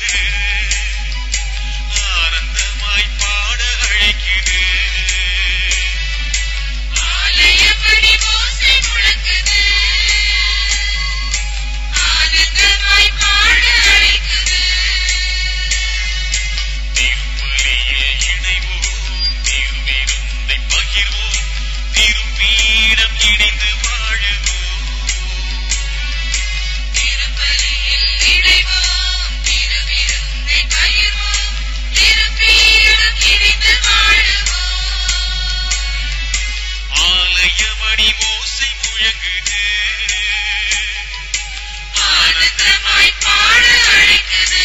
ஆனந்தமாய் பாட அழைக்குது ஆலயமணி ஓசை முழங்குது ஆனந்தமாய் பாட அழைக்குது திருப்பலியில் இணைவோம் திருவிருந்தை பகிர்வோம் திருப்பீடம் இணைந்து வாழுவோம் திருப்பலியில் இணைவோம் திருவிருந்தை பகிர்வோம் திருப்பீடம் இணைந்து வாழுவோம் ஆலயமணி ஓசை முழங்குது ஆனந்தமாய் பாட அழைக்குது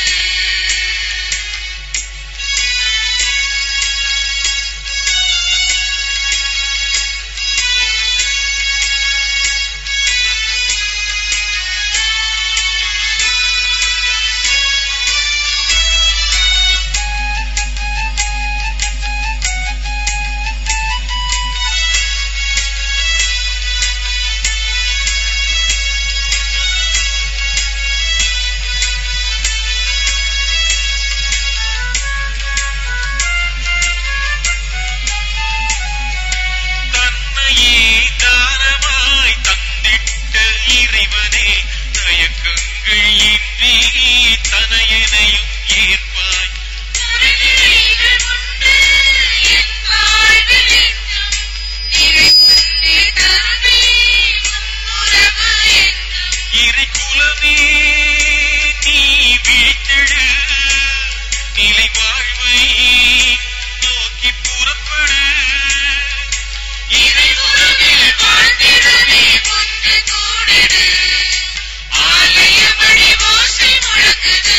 தன்னையே தானமாய் தந்திட்ட இறைவனே தயக்கங்கள் இன்றி தனையனையும் ஏற்பாய் நிறைகள் உண்டு என் வாழ்வில் என்றும் நிறை கொண்டே தருவே உறவு என்றும் இறை குலமே நீ விழித்தெழு நிலை வாழ்வை நோக்கி புறப்படு இறை உறவில் வாழ்ந்திடவே ஒன்று கூடிடு ஆலயமணி ஓசை முழங்குது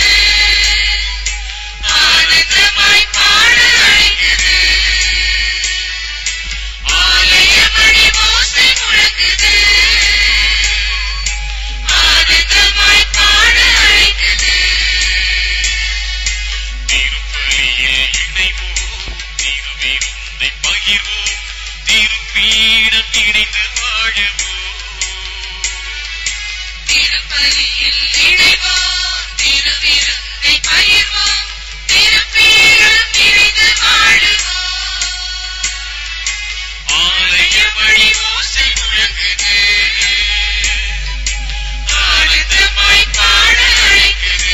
ஆனந்தமாய் பாட அழைக்குது ஆலயமணி ஓசை முழங்குது ஆனந்தமாய் பாட அழைக்குது திருப்பலியில் இணைவோம் திருவிருந்தை பகிர்வோம் திருப்பீடம் இணைந்து வாழுவோம் திருப்பலியில் இணைவோம் திருவிருந்தை பகிர்வோம் திருப்பீடம் இணைந்து வாழுவோம் ஆலயமணி ஓசை முழங்குது ஆனந்தமாய் பாட அழைக்குது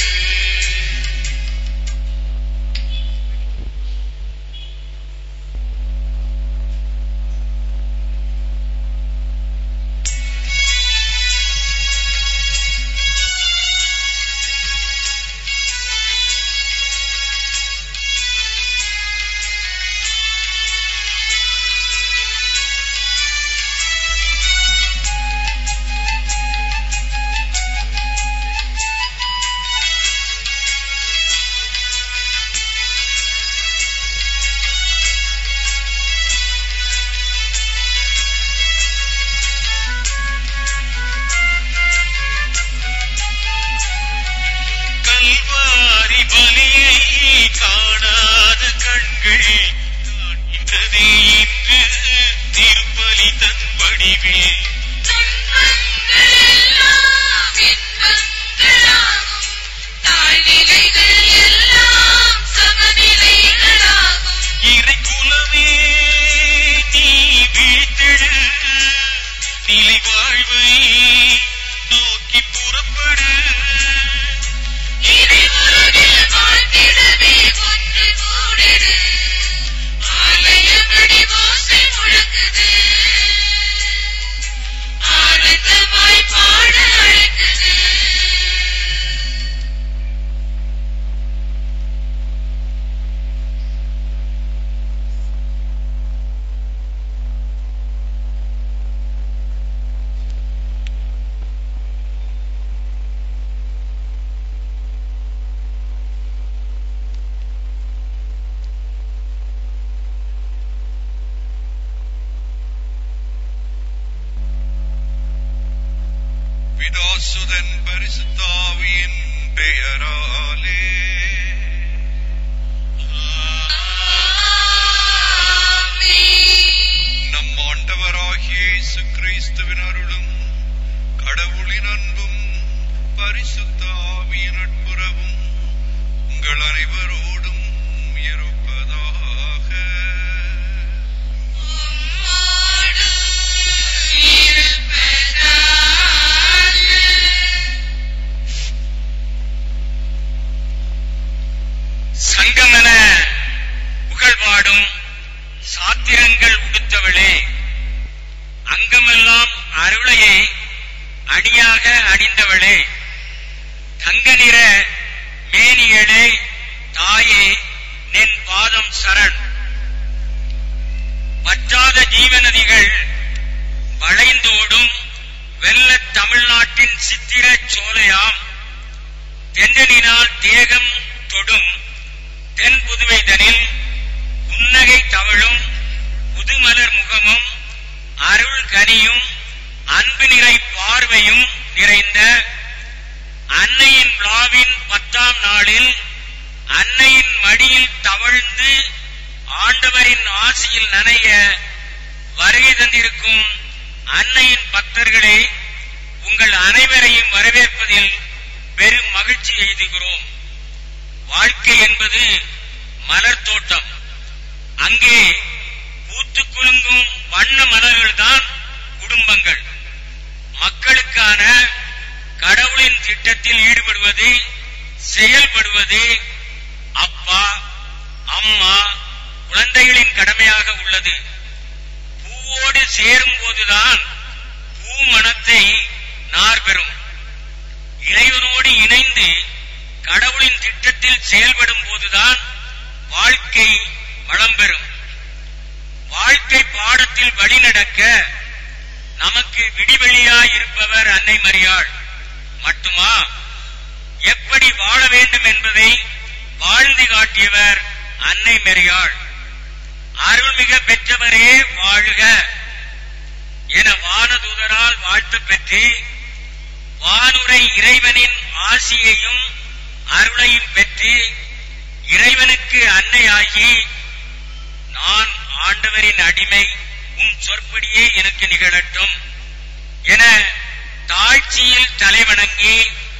கல்வாரி பலியை காணாத கண்கள் காண்கின்றதே இன்று திருப்பலி தன் வடிவில் துன்பங்கள் எல்லாம் இன்பங்களாகும் தாழ்நிலைகள் எல்லாம் சமநிலைகளாகும் இறை குலமே நீ விழித்தெழு நிலை வாழ்வை நோக்கி புறப்படு இறை உலகில் வாழ்ந்திடவே ஒன்று கூடிடு ஆலயமணி ஓசை முழங்குது ஆனந்தமாய் பாட அழைக்குது பிதாசுதன் பரிசுத்தாவியின் பெயராலே ஆமென். நம் ஆண்டவராகிய இயேசு கிறிஸ்துவின் அருளும் கடவுளின் அன்பும் பரிசுத்த ஆவியின் நட்புறவும் பாடும் சாத்திரங்கள் உடுத்தவளே அங்கமெல்லாம் அருளையே அணியாக அணிந்தவளே தங்க நிற மேனியளே தாயே நின் பாதம் சரண் வற்றாத ஜீவநதிகள் வளைந்தோடும் வெள்ளத் தமிழ்நாட்டின் சித்திரச் சோலையாம் தென்றலினால் தேகம் தொடும் தென் புதுவைதனில் புன்னகை தவழும் புதுமலர் முகமும் அருள் கனியும் அன்பு நிறை பார்வையும் நிறைந்த அன்னையின் விழாவின் பத்தாம் நாளில் அன்னையின் மடியில் தவழ்ந்து ஆண்டவரின் ஆசியில் நனைய வருகை தந்திருக்கும் அன்னையின் பக்தர்களே உங்கள் அனைவரையும் வரவேற்பதில் பெரும் மகிழ்ச்சி எய்துகிறோம் வாழ்க்கை என்பது மலர் தோட்டம் அங்கே பூத்து குலுங்கும் வண்ண மலர்கள்தான் குடும்பங்கள் மக்களுக்கான கடவுளின் திட்டத்தில் ஈடுபடுவது செயல்படுவது அப்பா அம்மா குழந்தைகளின் கடமையாக உள்ளது பூவோடு சேரும் போதுதான் பூ மணத்தை நார் பெறும் இறைவனோடு இணைந்து கடவுளின் திட்டத்தில் செயல்படும் போதுதான் வாழ்க்கை வளம் பெறும் வாழ்க்கை பாடத்தில் வழிநடக்க நமக்கு விடிவெளியாயிருப்பவர் அன்னை மரியாள் மட்டுமா எப்படி வாழ வேண்டும் என்பதை வாழ்ந்து காட்டியவர் அன்னை மரியாள் அருள்மிக பெற்றவரே வாழ்க என வானதூதரால் வாழ்த்து பெற்று வானுரை இறைவனின் ஆசியையும் அருளையும் பெற்று இறைவனுக்கு அன்னையாகி நான் ஆண்டவரின் அடிமை உம் சொற்படியே எனக்கு நிகழட்டும் என தாழ்ச்சியில் தலைவணங்கி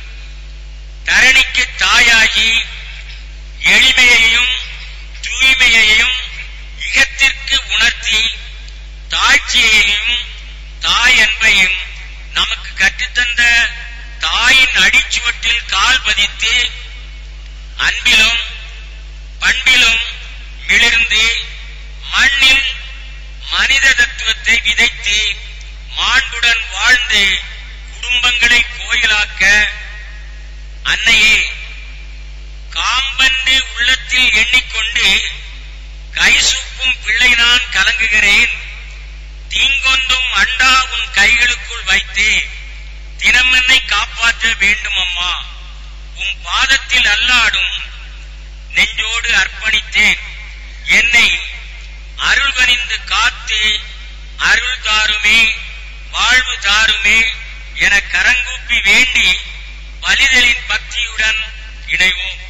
தரணிக்கு தாயாகி எளிமையையும் தூய்மையையும் இகத்திற்கு உணர்த்தி தாழ்ச்சியையும் தாய் அன்பையும் நமக்கு கற்றுத்தந்த தாயின் அடிச்சுவட்டில் கால் பதித்து அன்பிலும் பண்பிலும் மிளிர்ந்து மண்ணில் மனித தத்துவத்தை விதைத்து மாண்புடன் வாழ்ந்து குடும்பங்களை கோயிலாக்க அன்னையே காம்பன்று உள்ளத்தில் எண்ணிக்கொண்டு கைசூப்பும் பிள்ளை நான் கலங்குகிறேன் தீங்கொந்தும் அண்டா உன் கைகளுக்குள் வைத்து தினம் என்னை காப்பாற்ற வேண்டும் அம்மா உன் பாதத்தில் அல்லாடும் நெஞ்சோடு அர்ப்பணித்தேன் என்னை அருள் கனிந்து காத்து அருள் தாருமே வாழ்வு தாருமே என கரங்கூப்பி வேண்டி பலிதலின் பக்தியுடன் இணைவோம்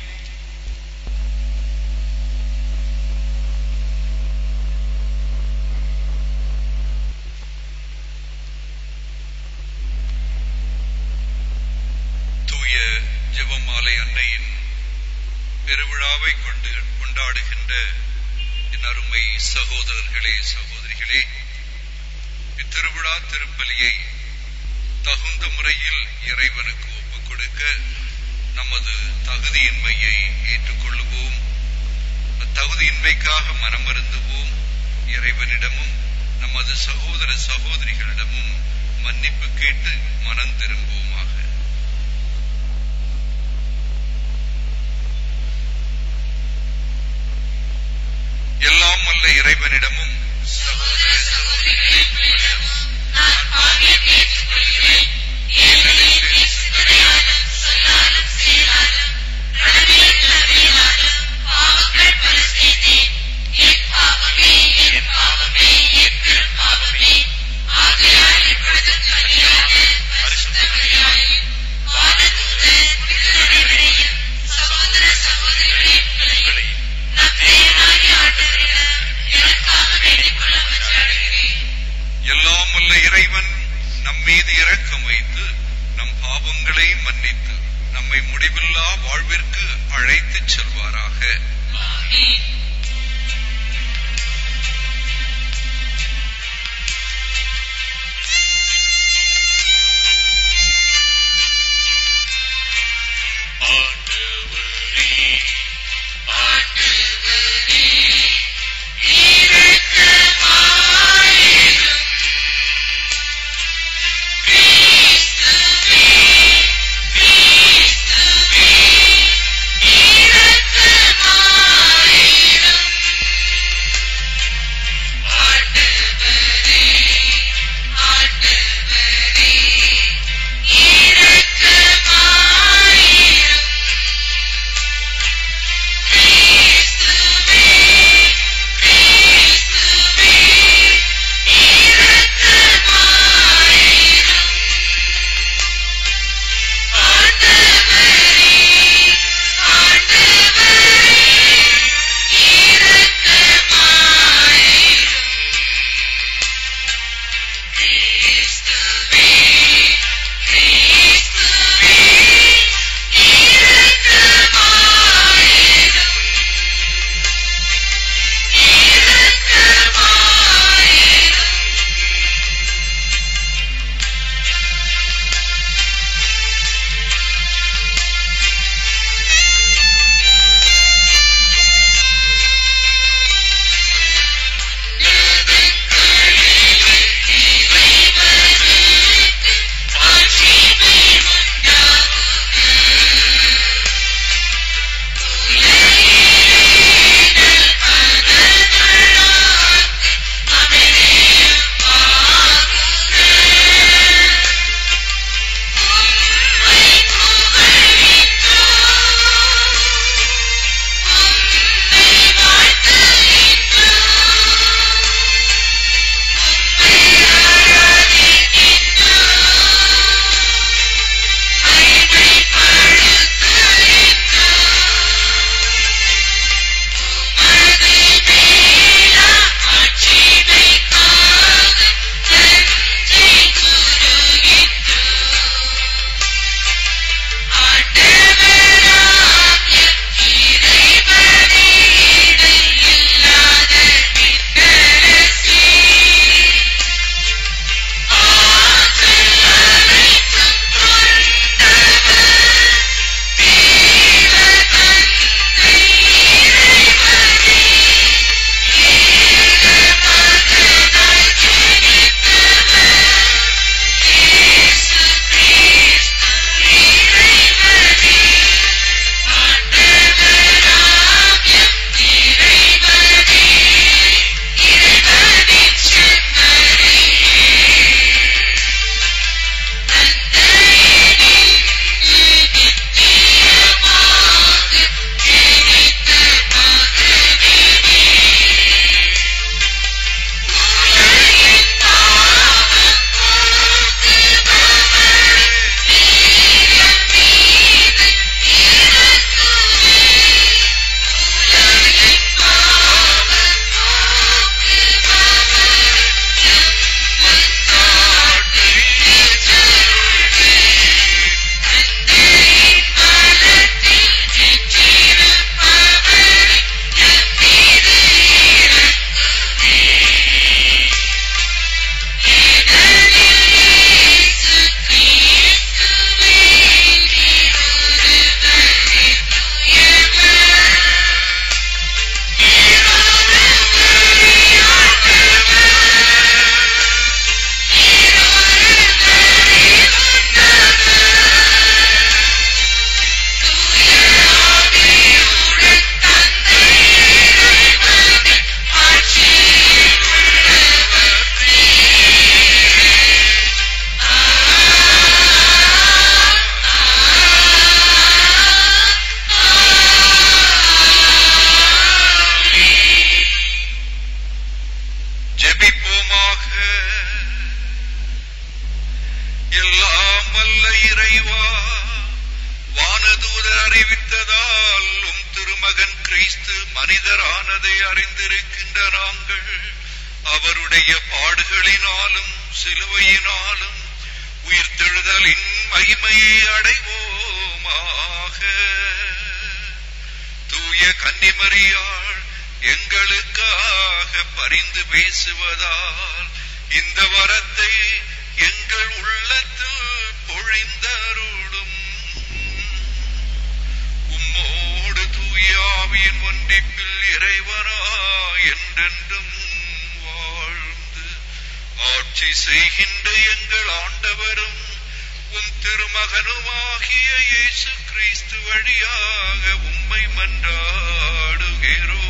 தூய ஜெபமாலை அன்னையின் பெருவிழாவை கொண்டு கொண்டாடுகின்ற என் அருமை சகோதரர்களே சகோதரிகளே இத்திருவிழா திருப்பலியை தகுந்த முறையில் இறைவனுக்கு ஒப்புக் கொடுக்க நமது தகுதியின்மையை ஏற்றுக்கொள்ளுவோம் அத்தகுதியின்மைக்காக மனமருந்துவோம் இறைவனிடமும் நமது சகோதர சகோதரிகளிடமும் மன்னிப்பு கேட்டு மனம் திரும்புவோமாக எல்லாம் வல்ல இறைவனிடமும் சகோதர சகோதரிகளே உங்களிடமும் நான் பாவியை ஏற்றுக்கொள்கிறேன் ஏனெனில் பேசுவதையாலும் சொல்லாலும் செயலாலும் கடமையில் தவறினாலும் பாவங்கள் பல செய்தேன் என் பாவமே என் பாவமே என் பெரும் பாவமே ஆகையால் இப்பொழுது கனியான பரிசுத்த மரியாதையும் வானதூதர் புனிதர்களையும் சகோதர சகோதரிகளே உங்களையும் நம் தேவனாகிய ஆண்டவரிடம் எனக்காக வேண்டிக் கொள்ள மன்றாடுகிறேன் எல்லாம் வல்ல இறைவன் நம் மீது இரக்கம் வைத்து நம் பாவங்களை மன்னித்து நம்மை முடிவில்லா வாழ்விற்கு அழைத்துச் செல்வாராக ஆமென் ஆண்டவரே ஆண்டவரே அறிவித்ததால் உம் திருமகன் கிறிஸ்து மனிதரானதை அறிந்திருக்கின்ற நாங்கள் அவருடைய பாடுகளினாலும் சிலுவையினாலும் உயிர்த்தெழுதலின் மகிமையை அடைவோமாக தூய கன்னிமரியாள் எங்களுக்காக பரிந்து பேசுவதால் இந்த வரத்தை எங்கள் உள்ளத்தில் பொழிந்தருளும் உம்மோடு தூயாவியின் ஒன்றிப்பில் இறைவரா என்றென்றும் வாழ்ந்து ஆட்சி செய்கின்ற எங்கள் ஆண்டவரும் உம் திருமகனுமாகிய இயேசு கிறிஸ்து வழியாக உம்மை மன்றாடுகிறோம்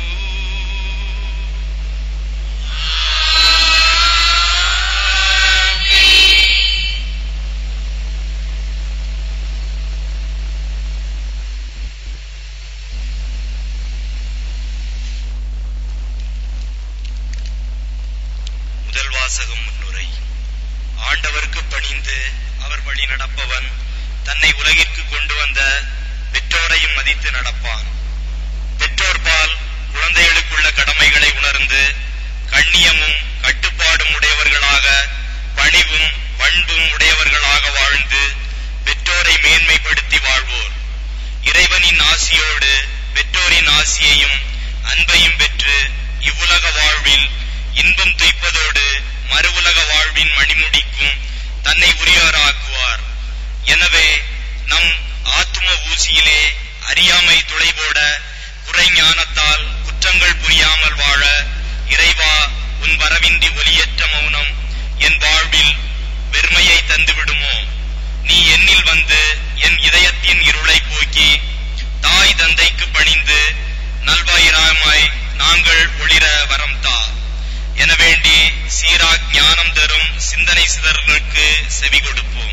முதல் வாசகம் முன்னுரை ஆண்டவருக்கு பணிந்து அவர் வழி நடப்பவன் தன்னை உலகிற்கு கொண்டு வந்த பெற்றோரையும் மதித்து நடப்பான் பெற்றோர்பால் குழந்தைகளுக்குள்ள கடமைகளை உணர்ந்து கண்ணியமும் கட்டுப்பாடும் உடையவர்களாக பணிவும் பண்பும் உடையவர்களாக வாழ்ந்து பெற்றோரை மேன்மைப்படுத்தி வாழ்வோர் இறைவனின் ஆசியோடு பெற்றோரின் ஆசியையும் அன்பையும் பெற்று இவ்வுலக வாழ்வில் இன்பம் துய்ப்பதோடு மறுவுலக வாழ்வின் மணிமுடிக்கும் தன்னை உரியாராக்குவார் எனவே நம் ஆத்தும ஊசியிலே அறியாமை துளைபோட குறை ஞானத்தால் குற்றங்கள் புரியாமல் வாழ இறைவா உன் வரவின்றி ஒலியற்ற மௌனம் என் வாழ்வில் வெறுமையை தந்து விடுமோ நீ என்னில் வந்து என் இதயத்தின் இருளை போக்கி தாய் தந்தைக்கு பணிந்து நல்வாயிராமாய் நாங்கள் ஒளிர வரம் தா என வேண்டி சீரா ஞானம் தரும் சிந்தனை சிதறலுக்கு செவி கொடுப்போம்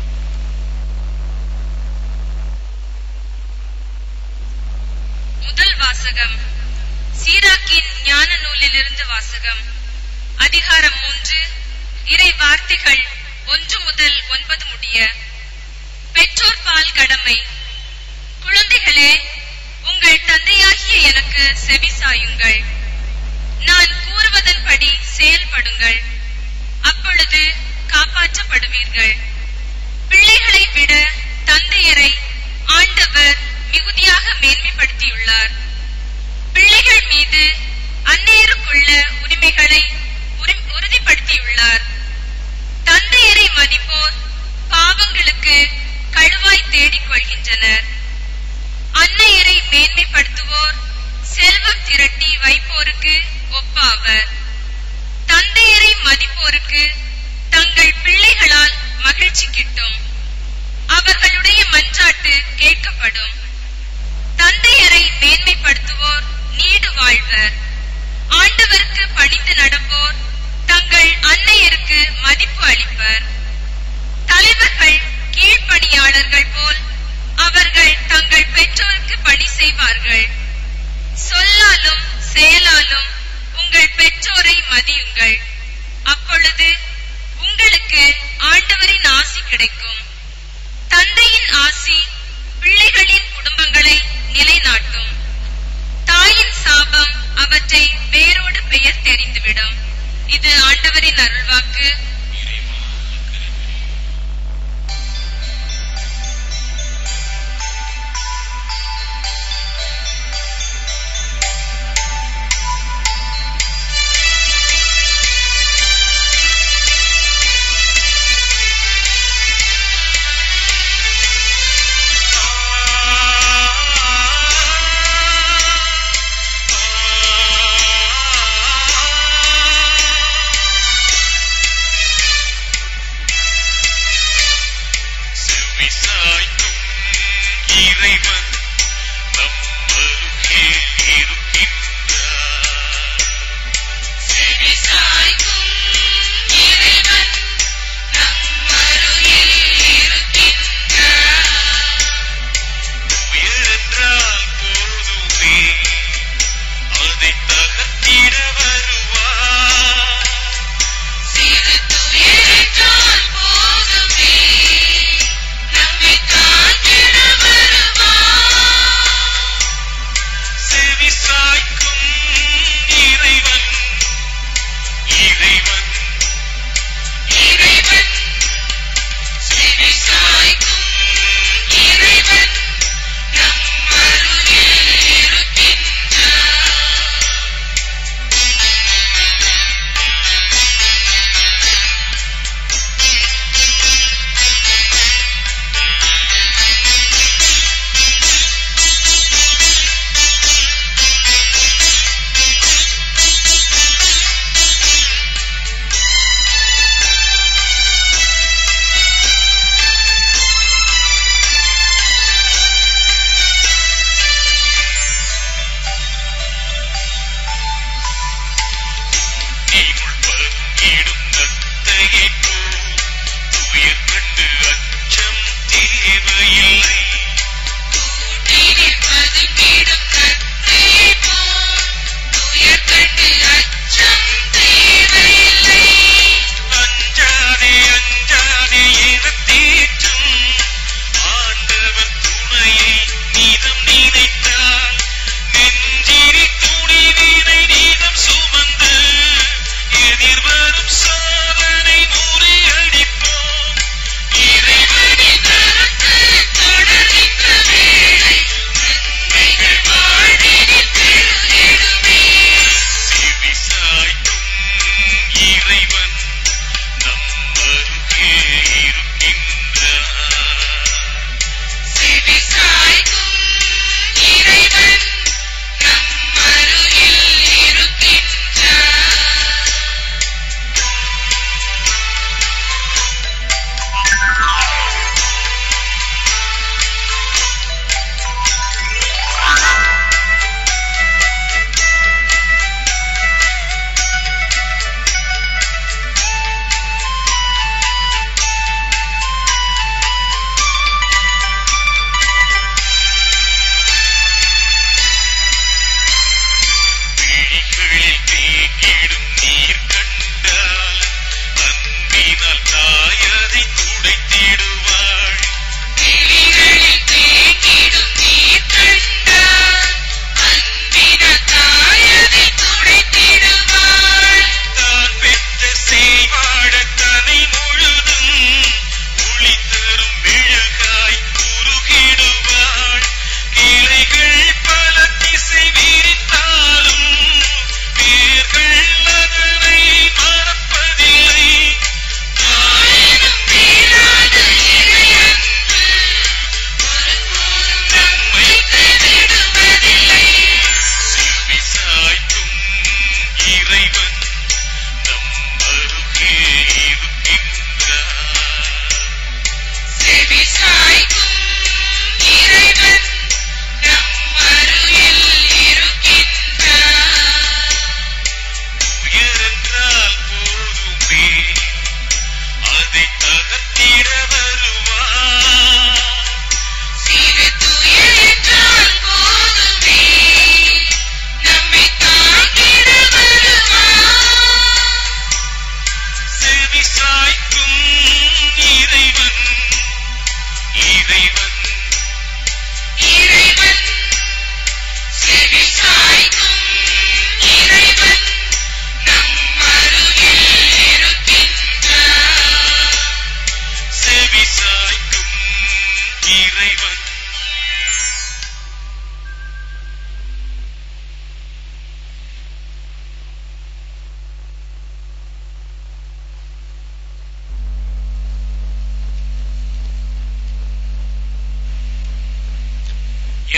முதல் வாசகம் சீராக்கின் ஞான நூலிலிருந்து வாசகம் அதிகாரம் மூன்று இறை வார்த்தைகள் ஒன்று முதல் ஒன்பது முடிய பெற்றோர் பால் கடமை குழந்தைகளே உங்கள் தந்தையாகிய எனக்கு செவி சாயுங்கள் நான் கூறுவதன்படி செயல்படுங்கள் அப்பொழுது காப்பாற்றப்படுவீர்கள் பிள்ளைகளை விட தந்தையரை ஆண்டவர் மிகுதியாக மேன்மைப்படுத்தியுள்ளார் பிள்ளைகள் மீது அந்நேருக்குள்ள உரிமைகளை உரி- உறுதிப்படுத்தியுள்ளார் தந்தையரை மதிப்போர் பாவங்களுக்கு கழுவாய் தேடிக் கொள்கின்றனர் அன்னையரை மேன்மைப்படுத்துவோர் செல்வம் திரட்டி வைப்போருக்கு ஒப்பாவர் தந்தையரை மதிப்போருக்கு தங்கள் பிள்ளைகளால் மகிழ்ச்சி கிட்டும் அவர்களுடைய மன்றாட்டு கேட்கப்படும் தந்தையரை மேன்மைப்படுத்துவோர் நீடு வாழ்வர் ஆண்டவருக்கு பணிந்து நடப்போர் தங்கள் அன்னையருக்கு மதிப்பு அளிப்பர் தலைவர்கள் கீழ்ப்பணியாளர்கள் போல் அவர்கள் தங்கள் பெற்றோருக்கு பணி செய்வார்கள் சொல்லாலும் செயலாலும் உங்கள் பெற்றோரை மதியுங்கள் அப்பொழுது உங்களுக்கு ஆண்டவரின் ஆசி கிடைக்கும் தந்தையின் ஆசி பிள்ளைகளின் குடும்பங்களை நிலைநாட்டும் தாயின் சாபம் அவற்றை வேரோடு பெயர் தெரிந்துவிடும் இது ஆண்டவரின் அருள்வாக்கு ஆ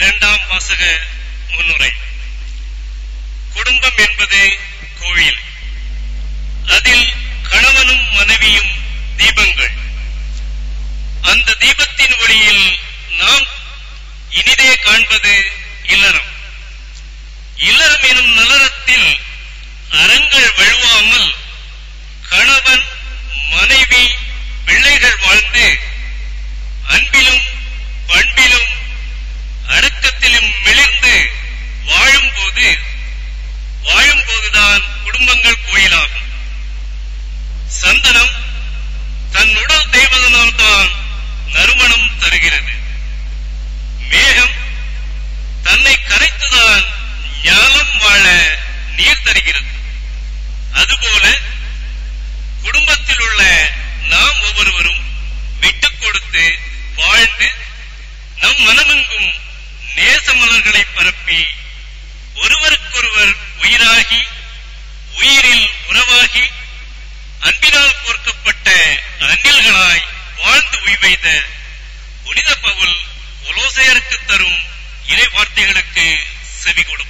இரண்டாம் வாசக முன்னுரை குடும்பம் என்பது கோயில் அதில் கணவனும் மனைவியும் தீபங்கள் அந்த தீபத்தின் ஒளியில் நாம் இனிதே காண்பது இல்லறம் இல்லறம் எனும் நலரத்தில் அறங்கள் வழுவாமல் கணவன் மனைவி பிள்ளைகள் வாழ்ந்து அன்பிலும் பண்பிலும் அடக்கத்திலும் மிளிர்ந்து வாழும்போது வாழும்போதுதான் குடும்பங்கள் கோயிலாகும் சந்தனம் தன் உடல் தேய்வதனால்தான் நறுமணம் தருகிறது மேகம் தன்னை கரைத்துதான் ஞானம் வாழ நீர் தருகிறது அதுபோல குடும்பத்தில் உள்ள நாம் ஒவ்வொருவரும் விட்டுக் கொடுத்து வாழ்ந்து நம் மனமெங்கும் நேசமலர்களை பரப்பி ஒருவருக்கொருவர் உயிராகி உயிரில் உறவாகி அன்பினால் கோர்க்கப்பட்ட அந்நில்களாய் வாழ்ந்து உய்வைத புனித பவுல் கொலோசையருக்கு தரும் இறை வார்த்தைகளுக்கு செவி கொடுப்போம்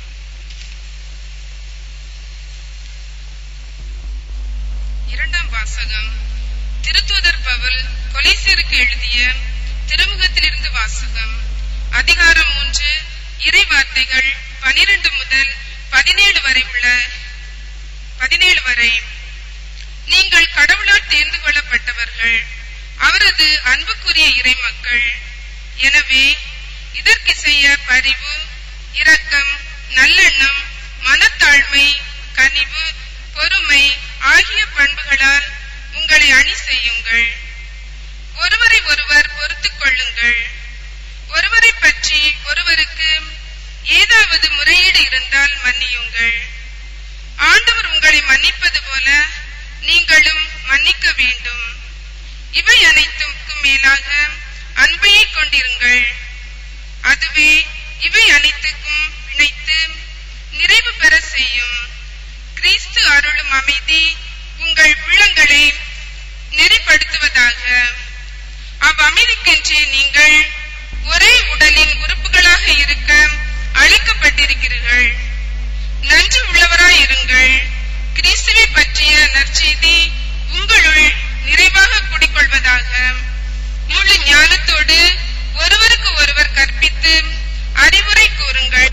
இரண்டாம் வாசகம் திருத்தூதர் பவுல் கொலைசீருக்கு எழுதிய திருமுகத்திலிருந்து வாசகம் அதிகாரம் மூன்று இறை வார்த்தைகள் பனிரெண்டு முதல் பதினேழு வரை உள்ள பதினேழு வரை நீங்கள் கடவுளால் தேர்ந்து கொள்ளப்பட்டவர்கள் அவரது அன்புக்குரிய இறை மக்கள் எனவே இதற்கு செய்ய பரிவு இரக்கம் நல்லெண்ணம் மனத்தாழ்மை கனிவு பொறுமை ஆகிய பண்புகளால் உங்களை அணி செய்யுங்கள் ஒருவரை ஒருவர் பொறுத்துக் கொள்ளுங்கள் ஒருவரை பற்றி ஒருவருக்கு ஏதாவது முறையீடு இருந்தால் மன்னியுங்கள் ஆண்டவர் உங்களை மன்னிப்பது போல நீங்களும் மன்னிக்க வேண்டும் இவை அனைத்துக்கும் மேலாக அன்பையை கொண்டிருங்கள் அதுவே இவை அனைத்துக்கும் இணைத்து நிறைவு பெற செய்யும் கிறிஸ்து அருளும் அமைதி உங்கள் உள்ளங்களை நெறிப்படுத்துவதாக அவ்வமைதிக்கென்றே நீங்கள் ஒரே உடலின் உறுப்புகளாக இருக்க அழைக்கப்பட்டிருக்கிறீர்கள் நன்றி உள்ளவராய் இருங்கள் கிறிஸ்துவை பற்றிய நற்செய்தி உங்களுள் நிறைவாக குடிக்கொள்வதாக முழு ஞானத்தோடு ஒருவருக்கு ஒருவர் கற்பித்து அறிவுரை கூறுங்கள்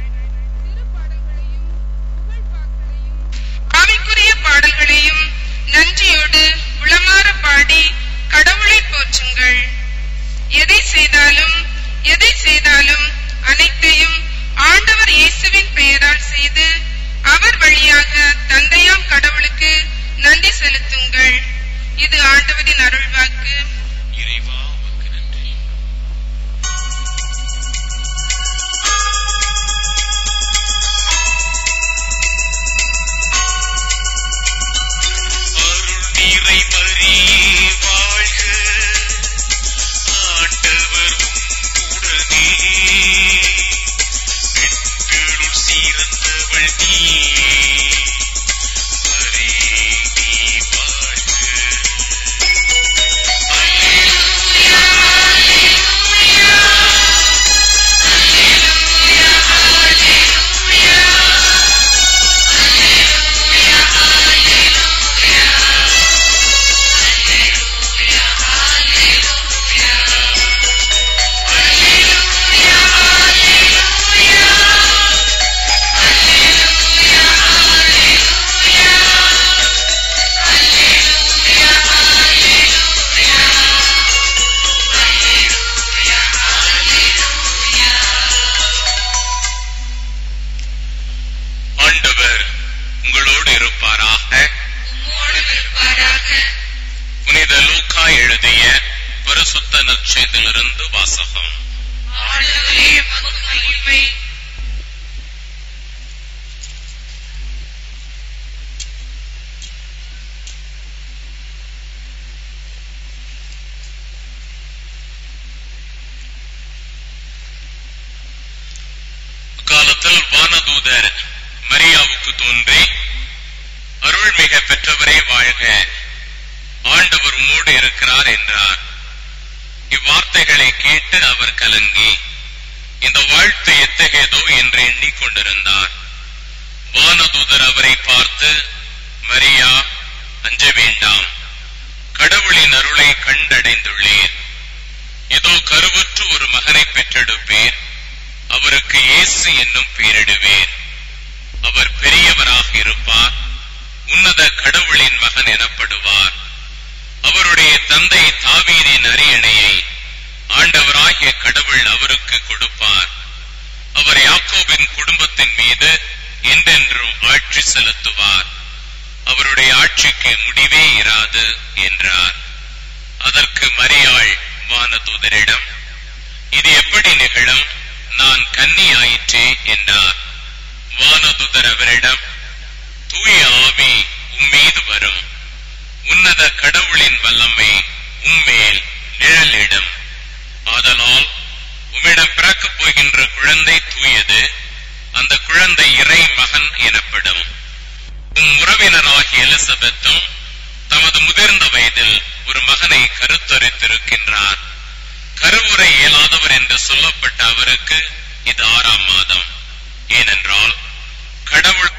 ஆவிக்குரிய பாடல்களையும் நன்றியோடு உளமாற பாடி கடவுளை போற்றுங்கள் எதை செய்தாலும் எதை செய்தாலும் அனைத்தையும் ஆண்டவர் இயேசுவின் பெயரால் செய்து அவர் வழியாக தந்தையாம் கடவுளுக்கு நன்றி செலுத்துங்கள் இது ஆண்டவரின் அருள்வாக்கு இறைவா உமக்கு நன்றி அருள் நிறை மரியே வாழ்க ஆண்டவர் உம்முடனே பெண்களுள் சிறந்தவள் நீயே மரியே நீ வாழ்க ஆண்டவர் உங்களோடு இருப்பாராக புனித லூக்கா எழுதிய பரிசுத்த நற்செய்திலிருந்து வாசகம் காலத்தில் வானதூதர் மரியாவுக்கு தோன்றி அருள்மிக பெற்றவரே வாழ்க ஆண்டவர் உம்மோடு இருக்கிறார் என்றார் இவ்வார்த்தைகளை கேட்டு அவர் கலங்கி இந்த வாழ்த்து எத்தகையதோ என்று எண்ணிக்கொண்டிருந்தார் வானதூதர் அவரை பார்த்து மரியா அஞ்ச வேண்டாம் கடவுளின் அருளை கண்டடைந்துள்ளேன் இதோ கருவுற்று ஒரு மகனை பெற்றெடுப்பேன் அவருக்கு இயேசு என்னும் பெயரிடுவேன் அவர் பெரியவராக இருப்பார் உன்னத கடவுளின் மகன் எனப்படுவார் அவருடைய தந்தை தாவீதின் அரியணையை ஆண்டவராகிய கடவுள் அவருக்கு கொடுப்பார் அவர் யாக்கோபின் குடும்பத்தின் மீது என்றென்றும் ஆட்சி செலுத்துவார் அவருடைய ஆட்சிக்கு முடிவே இராது என்றார் அதற்கு மரியாள் வானதூதரிடம் இது எப்படி நிகழும் நான் கன்னி ஆயிற்றே என்றார் வானதுதர் அவரிடம் தூய ஆவி உம்மீது வரும் உன்னத கடவுளின் வல்லமை உம்மேல் நிழலிடும் ஆதலால் உம்மிடம் பிறக்கப் போகின்ற குழந்தை தூயது அந்த குழந்தை இறை மகன் எனப்படும் உம் உறவினராகிய எலிசபெத்தும் தமது முதிர்ந்த வயதில் ஒரு மகனை கருத்தரித்திருக்கின்றார் கருவுரை இயலாதவர் என்று சொல்லப்பட்ட அவருக்கு இது ஆறாம் மாதம் ஏனென்றால் கடவுள்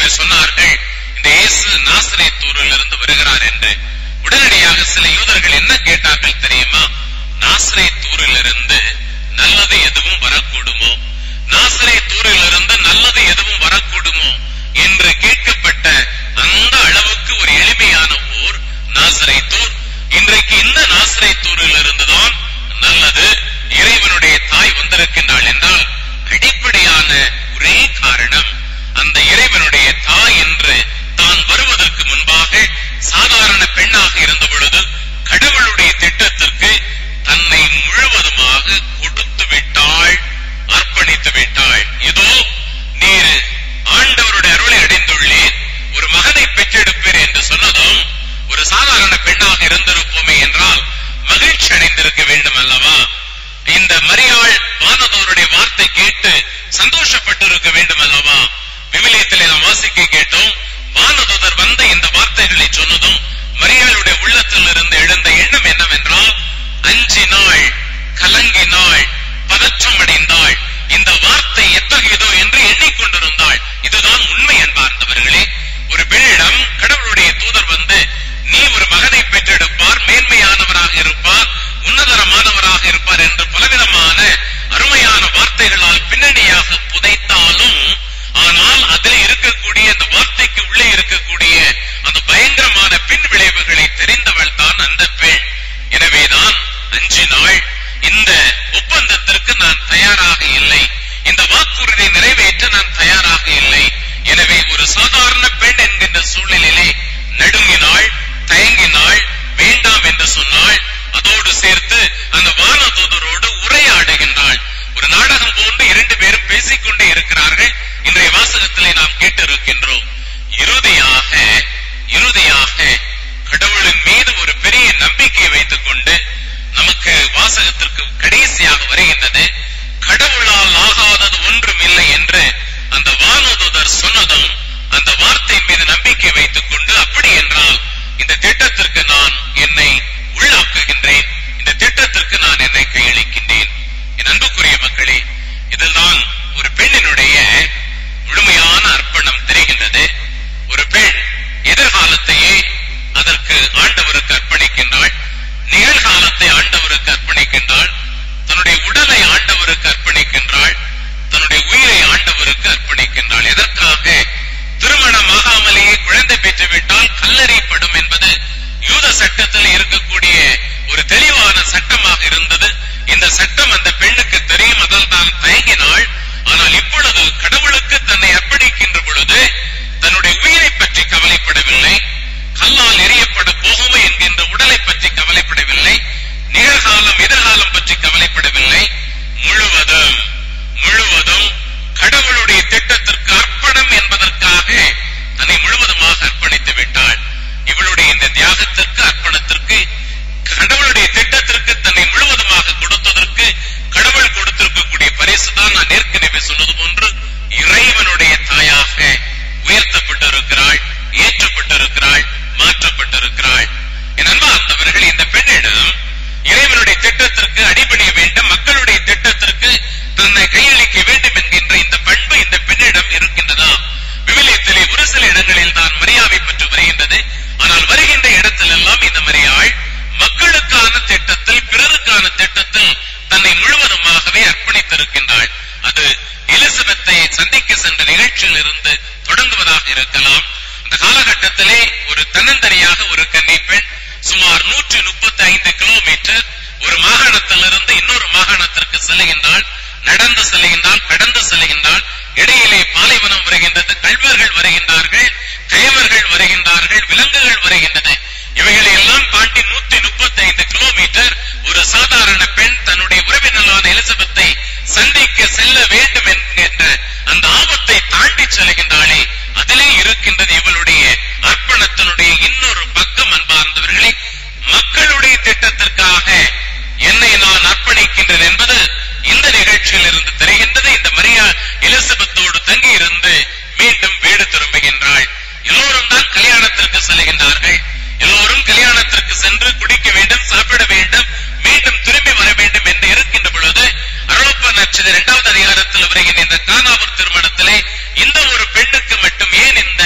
பேர் சொன்னார்கள் இந்த இயேசு நாசரேத்தூரில் இருந்து வருகிறார் என்று உடனடியாக சில யூதர்கள் என்ன கேட்டார்கள் தெரியுமா நாசரேத்தூரில் இருந்து நல்லது எதுவும் வரக்கூடுமோ நாசரேத்தூரில் இருந்து நல்லது எதுவும் வரக்கூடுமோ என்று கேட்கப்பட்ட அந்த அளவுக்கு ஒரு எளிமையான ஊர் நாசரேத்தூர் இன்றைக்கு இந்த நாசரேத்தூரில் இருந்துதான் நல்லது இறைவனுடைய தாய் வந்திருக்கின்றாள் என்றால் அடிப்படையான ஒரே காரணம் அந்த இறைவனுடைய தாய் என்று தான் வருவதற்கு முன்பாக சாதாரண பெண்ணாக இருந்த பொழுது கடவுளுடைய திட்டத்திற்கு தன்னை முழுவதுமாக கொடுத்து விட்டாள் அர்ப்பணித்து விட்டாள் இதோ நீர் ஆண்டவருடைய அருளை அடைந்துள்ளேன் ஒரு மகனை பெற்றெடுப்பேன் என்று சொன்னதும் ஒரு சாதாரண பெண்ணாக இருந்திருப்போமே என்றால் மகிழ்ச்சி அடைந்திருக்க வேண்டும் அல்லவா இந்த மரியாள் வானதோருடைய வார்த்தை கேட்டு சந்தோஷப்பட்டிருக்க வேண்டும் அல்லவா விவிலியத்திலே நாம் வாசிக்க கேட்டோம் வானதூதர் வந்த இந்த வார்த்தைகளை சொன்னதும் மரியாளுடைய உள்ளத்தில் இருந்து எழுந்த எண்ணம் என்னவென்றால் அஞ்சினாள் கலங்கினாள் பதற்றம் அடைந்தாள் இந்த வார்த்தை எத்தகையதோ என்று எண்ணிக்கொண்டிருந்தாள் இதுதான் உண்மை என்பார்ந்தவர்களே ஒரு பெண்ணிடம் கடவுளுடைய தூதர் வந்து நீ ஒரு மகனை பெற்றெடுப்பார் மேன்மையானவராக இருப்பார் உன்னதரமானவராக இருப்பார் என்று பலவிதமான அருமையான வார்த்தைகளால் பின்னணியாக புதைத்தாலும் ஆனால் அதில் இருக்கக்கூடிய அந்த வார்த்தைக்கு உள்ளே இருக்கக்கூடிய அந்த பயங்கரமான பின் விளைவுகளை தெரிந்தவள் தான் அந்த பெண் எனவேதான் அஞ்சு நாள் இந்த ஒப்பந்தத்திற்கு நான் தயாராக இல்லை இந்த வாக்குறுதியை நிறைவேற்ற நான் தயாராக இல்லை எனவே ஒரு சாதாரண பெண் என்கின்ற சூழ்நிலையிலே நடுங்கினாள் தயங்கினாள் வேண்டாம் என்று சொன்னாள் அதோடு சேர்த்து அந்த வானதூதரோடு உரையாடுகின்றாள் ஒரு நாடகம் போன்று இரண்டு பேரும் பேசிக்கொண்டே இருக்கிறார்கள் இன்றைய வாசகத்திலே நாம் கேட்டிருக்கின்றோம் இறுதியாக இறுதியாக கடவுளின் மீது ஒரு பெரிய நம்பிக்கை வைத்துக் கொண்டு நமக்கு வாசகத்திற்கு கடைசியாக வருகின்றது கடவுளால் ஆகாதது ஒன்றும் இல்லை என்று அந்த வானதூதர் சொன்னதும் அந்த வார்த்தையின் மீது நம்பிக்கை வைத்துக் கொண்டு அப்படி என்றால் இந்த திட்டத்திற்கு நான் என்னை உள்ளாக்குகின்றேன் இந்த திட்டத்திற்கு நான் என்னை கையளிக்கின்றேன் என் அன்புக்குரிய மக்களே இதில்தான் ஒரு பெண்ணினுடைய முழுமையான அர்ப்பணம் தெரிகின்றது ஒரு பெண் எதிர்காலத்தையே அதற்கு ஆண்டவருக்கு அர்ப்பணிக்கின்றாள் நிகழ்காலத்தை ஆண்டவருக்கு அர்ப்பணிக்கின்றாள் தன்னுடைய உடலை ஆண்டவருக்கு அர்ப்பணிக்கின்றாள் தன்னுடைய உயிரை ஆண்டவருக்கு அர்ப்பணிக்கின்றாள் எதற்காக திருமணம் ஆகாமலேயே குழந்தை பெற்றுவிட்டால் கல்லறிப்படும் என்பது யூத சட்டத்தில் இருக்கக்கூடிய ஒரு தெளிவான சட்டமாக இருந்தது இந்த சட்டம் அந்த பெண்ணுக்கு தெரியும் அதில் தான் தயங்கினாள் ஆனால் இப்பொழுது கடவுளுக்கு தன்னை அர்ப்பணிக்கின்ற பொழுது தன்னுடைய உயிரை பற்றி கவலைப்படவில்லை கல்லால் எரியப்பட போகுமோ என்கின்ற உடலை பற்றி கவலைப்படவில்லை நிகழ்காலம் எதிர்காலம் பற்றி கவலைப்படவில்லை முழுவதும் முழுவதும் கடவுளுடைய திட்டத்திற்கு அர்ப்பணம் என்பதற்காக தன்னை முழுவதுமாக அர்ப்பணித்து விட்டாள் இவளுடைய இந்த தியாகத்திற்கு அர்ப்பணத்திற்கு கடவுளுடைய திட்டத்திற்கு தன்னை முழுவதுமாக கொடுத்ததற்கு கடவுள் கொடுத்திருக்கக்கூடிய பரிசு தான் நான் ஏற்கனவே சொன்னது போன்று இறைவனுடைய தாயாக உயர்த்தப்பட்டிருக்கிறாள் ஏற்றப்பட்டிருக்கிறாள் மாற்றப்பட்டிருக்கிறாள் என் அன்பார்ந்தவர்கள் இந்த பெண்ணிடம் இறைவனுடைய திட்டத்திற்கு அடிபணிய வேண்டும் மக்களுடைய திட்டத்திற்கு தன்னை கையளிக்க வேண்டும் என்கின்ற இந்த பண்பு இந்த பெண்ணிடம் இருக்கின்றதா விவிலியத்திலே ஒரு சில இடங்களில் தான் மரியாதை பெற்று வருகின்றது ஆனால் வருகின்ற இடத்திலெல்லாம் இந்த மரியாள் மக்களுக்கான திட்டத்தில் பிறருக்கான திட்டத்தில் தன்னை முழுவதுமாகவே அர்ப்பணித்திருக்கின்றாள் அது எலிசபெத்தை சந்திக்க சென்ற நிகழ்ச்சியில் இருந்து தொடங்குவதாக இருக்கலாம் அந்த காலகட்டத்திலே ஒரு தன்னந்தனியாக ஒரு கன்னி பெண் சுமார் நூற்றி முப்பத்தி ஐந்து கிலோமீட்டர் ஒரு மாகாணத்திலிருந்து இன்னொரு மாகாணத்திற்கு செல்லுகின்றாள் நடந்து செல்லுகின்றாள் கடந்து செல்லுகின்றாள் இடையிலே பாலைவனம் வருகின்றது கல்வர்கள் வருகின்றார்கள் கயவர்கள் வருகின்றார்கள் விலங்குகள் வருகின்றன இவைகளை எல்லாம் தாண்டி நூத்தி முப்பத்தி ஐந்து கிலோமீட்டர் ஒரு சாதாரண பெண் தன்னுடைய உறவினரான எலிசபெத்தை சந்திக்க செல்ல வேண்டும் என்கின்ற அந்த ஆபத்தை தாண்டி செல்கின்றாளே அதிலே இருக்கின்றது இவளுடைய அர்ப்பணத்தினுடைய இன்னொரு பக்கம் அன்பார்ந்தவர்களே மக்களுடைய திட்டத்திற்காக என்னை நான் அர்ப்பணிக்கின்றேன் என்பது இந்த நிகழ்ச்சியில் இருந்து தெரிகின்றது இந்த மரியா எலிசபெத்தோடு தங்கி இருந்து மீண்டும் வீடு திரும்புகின்றாள் எல்லோரும் தான் கல்யாணத்திற்கு செல்கின்றார்கள் எல்லோரும் கல்யாணத்திற்கு சென்று குடிக்க வேண்டும் சாப்பிட வேண்டும் மீண்டும் திரும்பி வர வேண்டும் என்று இருக்கின்ற பொழுது அருளப்ப நட்சத்திர இரண்டாவது அதிகாரத்தில் வருகின்ற இந்த கானாவூர் திருமணத்திலே இந்த ஒரு பெண்ணுக்கு மட்டும் ஏன் இந்த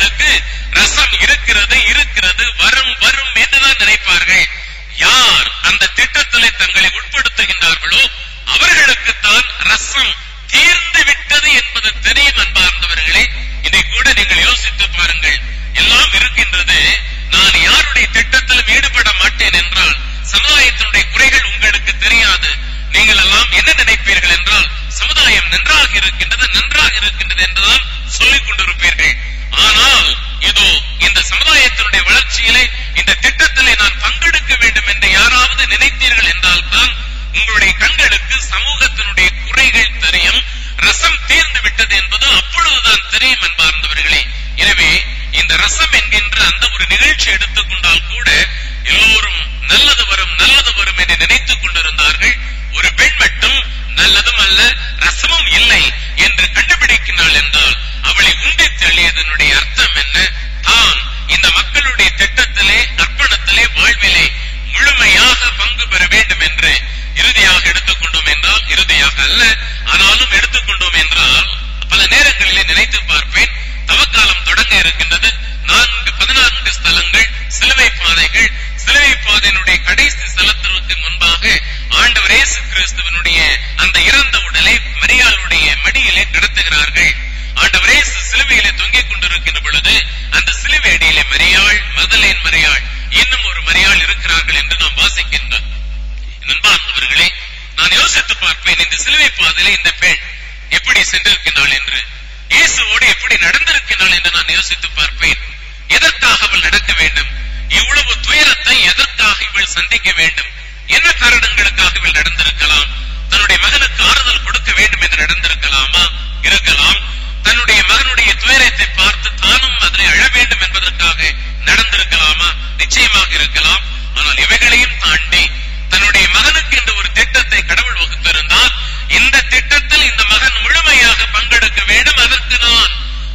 அவர்களுக்கு ரசம் இருக்கிறது இருக்கிறது வரும் வரும் என்றுதான் நினைப்பார்கள் யார் அந்த திட்டத்திலே தங்களை உட்படுத்துகின்றார்களோ அவர்களுக்குத்தான் ரசம் தீர்ந்து விட்டது என்பது தெரியும் அன்பார்ந்தவர்களே இதை கூட நீங்கள் யோசித்து பாருங்கள் எல்லாம் இருக்கின்றது நான் யாருடைய திட்டத்திலும் ஈடுபட மாட்டேன் என்றால் சமுதாயத்தினுடைய குறைகள் உங்களுக்கு தெரியாது நீங்கள் எல்லாம் என்ன நினைப்பீர்கள் என்றால் சமுதாயம் நன்றாக இருக்கின்றது நன்றாக இருக்கின்றது என்றுதான் சொல்லிக் கொண்டிருப்பீர்கள் ஆனால் இதோ இந்த சமுதாயத்தினுடைய வளர்ச்சியிலே இந்த திட்டத்திலே நான் பங்கெடுக்க வேண்டும் என்று யாராவது நினைத்தீர்கள் என்றால் தான் உங்களுடைய கண்களுக்கு சமூகத்தினுடைய குறைகள் தெரியும் ரசம் தீர்ந்து விட்டது என்பது அப்பொழுதுதான் தெரியும் என்பார்ந்தவர்களே எனவே இந்த ரசம் என்கின்ற அந்த ஒரு நிகழ்ச்சி எடுத்துக்கொண்டால் கூட எல்லோரும் நல்லது வரும் நல்லது வரும் என்று நினைத்துக் கொண்டிருந்தார்கள் ஒரு பெண் மட்டும் நல்லதும் அல்ல ரசமும் இல்லை என்று கண்டுபிடிக்கிறாள் என்றால் அவளை உண்டி தள்ளியதனுடைய அர்த்தம் என்ன தான் இந்த மக்களுடைய திட்டத்திலே அர்ப்பணத்திலே வாழ்விலே முழுமையாக பங்கு பெற வேண்டும் என்று இறுதியாக எடுத்துக்கொண்டோம் என்றால் இறுதியாக அல்ல ஆனாலும் எடுத்துக்கொண்டோம் என்றால் பல நேரங்களிலே நினைத்து பார்ப்பேன் தவக்காலம் தொடங்க இருக்கின்றது நான்கு பதினான்கு ஸ்தலங்கள் சிலுவை பாதைகள் சிலுவை பாதையினுடைய கடைசி ஸ்தலத்திற்கு முன்பாக ஆண்டவர் இயேசு கிறிஸ்துவனுடைய அந்த இறந்த உடலை மரியாளுடைய மடியிலே கிடத்துகிறார்கள் ஆண்டவர் இயேசு சிலுவையிலே தொங்கிக் கொண்டிருக்கின்ற பொழுது அந்த சிலுவை அடியிலே மரியாள் மதலேன் மரியாள் இன்னும் ஒரு மரியாள் இருக்கிறார்கள் என்று நாம் வாசிக்கின்றோம் நண்பார்ந்தவர்களே நான் யோசித்து பார்ப்பேன் இந்த சிலுவை பாதையிலே இந்த பெண் எப்படி சென்றிருக்கின்றாள் என்று இயேசுவோடு எப்படி நடந்திருக்கின்றாள் என்று நான் யோசித்து பார்ப்பேன் எதற்காக அவள் நடக்க வேண்டும் இவ்வளவு துயரத்தை எதற்காக இவள் சந்திக்க வேண்டும் என்ன காரணங்களுக்காக இவள் நடந்திருக்கலாம் தன்னுடைய மகனுக்கு ஆறுதல் கொடுக்க வேண்டும் என்று நடந்திருக்கலாமா இருக்கலாம் தன்னுடைய மகனுடைய துயரத்தை பார்த்து தானும் அதனை அழ வேண்டும் என்பதற்காக நடந்திருக்கலாமா நிச்சயமாக இருக்கலாம் ஆனால் இவைகளையும் தாண்டி தன்னுடைய மகனுக்கு என்று ஒரு திட்டத்தை கடவுள் வகுத்திருந்தால் இந்த திட்டத்தில் இந்த மகன் முழுமையாக பங்கெடுக்க வேண்டும் அதற்கு நான்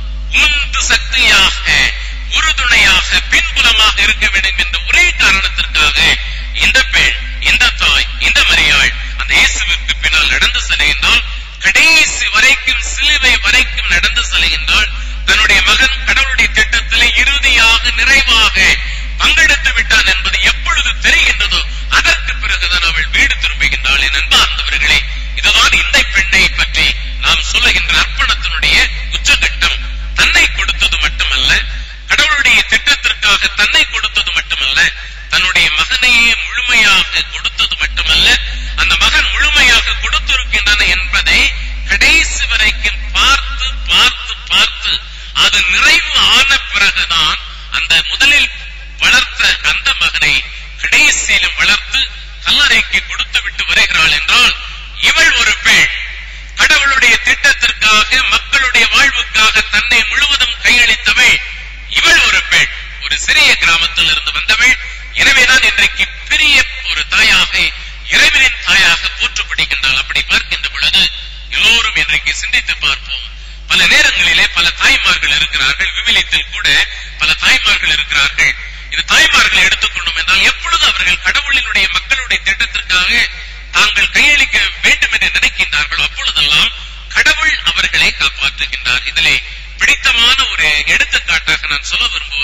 உந்து சக்தியாக உறுதுணையாக பின்புலமாக இருக்க வேண்டும் என்ற ஒரே காரணத்திற்காக இந்த பெண் இந்த தாய் இந்த மரியாள் அந்த இயேசுவிற்கு பின்னால் நடந்து செல்கின்றால் கடைசி வரைக்கும் சிலுவை வரைக்கும் நடந்து செல்கின்றால் தன்னுடைய மகன் கடவுளுடைய திட்டத்திலே இறுதியாக நிறைவாக பங்கெடுத்து விட்டான் என்பது எப்பொழுது தெரிகின்றதோ அதற்கு பிறகுதான் அவள் வீடு திரும்புகின்றாள் என் அன்பார்ந்தவர்களே இதுதான் இந்த பெண்ணை பற்றி நாம் சொல்லுகின்ற அர்ப்பணத்தினுடைய உச்சகட்டம் தன்னை கொடுத்தது மட்டுமல்ல கடவுளுடைய திட்டத்திற்காக தன்னை கொடுத்தது மட்டுமல்ல தன்னுடைய மகனையே முழுமையாக கொடுத்தது மட்டுமல்ல அந்த மகன் முழுமையாக கொடுத்திருக்கின்றன என்பதை கடைசி வரைக்கும் பார்த்து பார்த்து பார்த்து அது நிறைவு ஆன பிறகுதான் அந்த முதலில் வளர்த்த அந்த மகனை கடைசியிலும் வளர்த்து கல்லறைக்கு கொடுத்து விட்டு வருகிறாள் என்றால் இவள் ஒரு பெண் கடவுளுடைய திட்டத்திற்காக மக்களுடைய வாழ்வுக்காக தன்னை முழுவதும் கையளித்தவள் இவள் ஒரு பெண் ஒரு சிறிய கிராமத்தில் இருந்து வந்தவள் எனவேதான் இன்றைக்கு பெரிய ஒரு தாயாக இறைவனின் தாயாக போற்றப்படுகின்றாள் அப்படி பார்க்கின்ற பொழுது எல்லோரும் இன்றைக்கு சிந்தித்து பார்ப்போம் பல நேரங்களிலே பல தாய்மார்கள் இருக்கிறார்கள் விவிலியத்தில் கூட பல தாய்மார்கள் இருக்கிறார்கள் இந்த தாய்மார்களை எடுத்துக்கொண்டோம் என்றால் எப்பொழுது அவர்கள் கடவுளினுடைய மக்களுடைய திட்டத்திற்காக தாங்கள் கையளிக்க வேண்டும் என்று நினைக்கின்றார்களோ அப்பொழுதெல்லாம் கடவுள் அவர்களை காப்பாற்றுகின்றார் இதிலே பிடித்தமான ஒரு எடுத்துக்காட்டாக நான் சொல்ல விரும்புவது